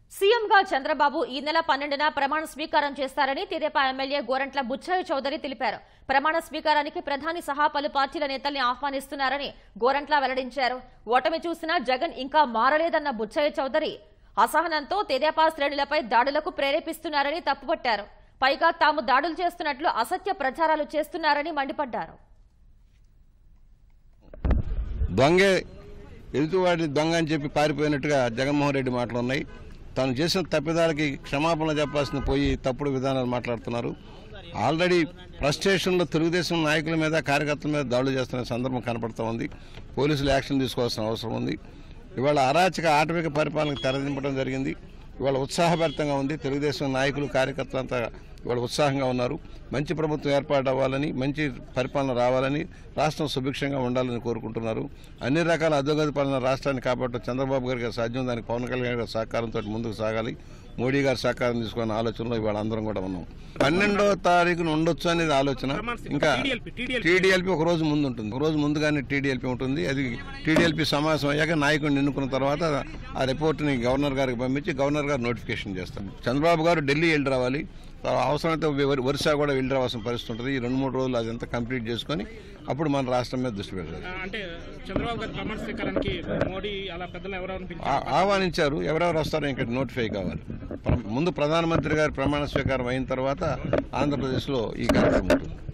సీఎంగా చంద్రబాబు ఈ నెల పన్నెండున ప్రమాణ స్వీకారం చేస్తారని తెదేపా ఎమ్మెల్యే గోరంట్ల బుచ్చయ్య చౌదరి తెలిపారు ప్రమాణ స్వీకారానికి ప్రధాని సహా పలు పార్టీల నేతల్ని ఆహ్వానిస్తున్నారని గోరంట్ల వెల్లడించారు ఓటమి చూసినా జగన్ ఇంకా మారలేదన్న బుచ్చయ్య చౌదరి అసహనంతో తెదేపా శ్రేణులపై దాడులకు ప్రేరేపిస్తున్నారని తప్పుపట్టారు పైగా తాము దాడులు చేస్తున్నట్లు అసత్య ప్రచారాలు చేస్తున్నారని మండిపడ్డారు దొంగే ఎదుటివాడిని దొంగ అని చెప్పి పారిపోయినట్టుగా జగన్మోహన్ రెడ్డి మాటలు ఉన్నాయి తాను చేసిన తప్పిదాలకి క్షమాపణ చెప్పాల్సిన పోయి తప్పుడు విధానాలు మాట్లాడుతున్నారు ఆల్రెడీ ఫ్రస్ట్రేషన్లో తెలుగుదేశం నాయకుల మీద కార్యకర్తల మీద దాడులు చేస్తున్న సందర్భం కనపడుతూ ఉంది పోలీసులు యాక్షన్ తీసుకోవాల్సిన అవసరం ఉంది ఇవాళ అరాచక ఆటవిక పరిపాలనకు తెరదింపడం జరిగింది ఇవాళ ఉత్సాహభరితంగా ఉంది తెలుగుదేశం నాయకులు కార్యకర్తలంతా ఇవాళ ఉత్సాహంగా ఉన్నారు మంచి ప్రభుత్వం ఏర్పాటు అవ్వాలని మంచి పరిపాలన రావాలని రాష్ట్రం సుభిక్షంగా ఉండాలని కోరుకుంటున్నారు అన్ని రకాల అధోగతి పాలన రాష్ట్రాన్ని కాపాడటం చంద్రబాబు గారికి సాధ్యం దానికి పవన్ కళ్యాణ్ గారి సహకారంతో ముందుకు సాగాలి మోడీ గారి సహకారం తీసుకున్న ఆలోచనలో ఇవాళ అందరం కూడా ఉన్నాం పన్నెండో తారీఖున ఉండొచ్చు అనేది ఆలోచన ఇంకా టీడీఎల్పీ ఒక రోజు ముందు ఉంటుంది ఒక రోజు ముందుగానే టీడీఎల్పీ ఉంటుంది అది టీడీఎల్పీ సమావేశం అయ్యాక నాయకుడిని ఎన్నుకున్న తర్వాత ఆ రిపోర్ట్ని గవర్నర్ గారికి పంపించి గవర్నర్ గారు నోటిఫికేషన్ చేస్తారు చంద్రబాబు గారు ఢిల్లీ వెళ్ళి రావాలి తర్వాత అవసరమైతే ఒ- ఒరిస్సా కూడా వెళ్ళి రావాల్సిన పరిస్థితి ఉంటుంది ఈ రెండు మూడు రోజులు అదంతా కంప్లీట్ చేసుకొని అప్పుడు మన రాష్ట్రం మీద దృష్టి పెట్టాలి ఆ, అంటే చంద్రబాబు గారి ప్రమాణ స్వీకారానికి మోడీ అలా పెద్దలు ఎవరెవరిని పిలిచి ఆ- ఆహ్వానించారు ఎవరెవరు వస్తారో ఇంకా నోటిఫై కావాలి ప్ర- ముందు ప్రధానమంత్రి గారి ప్రమాణ స్వీకారం అయిన తర్వాత ఆంధ్రప్రదేశ్లో ఈ కార్యక్రమం ఉంటుంది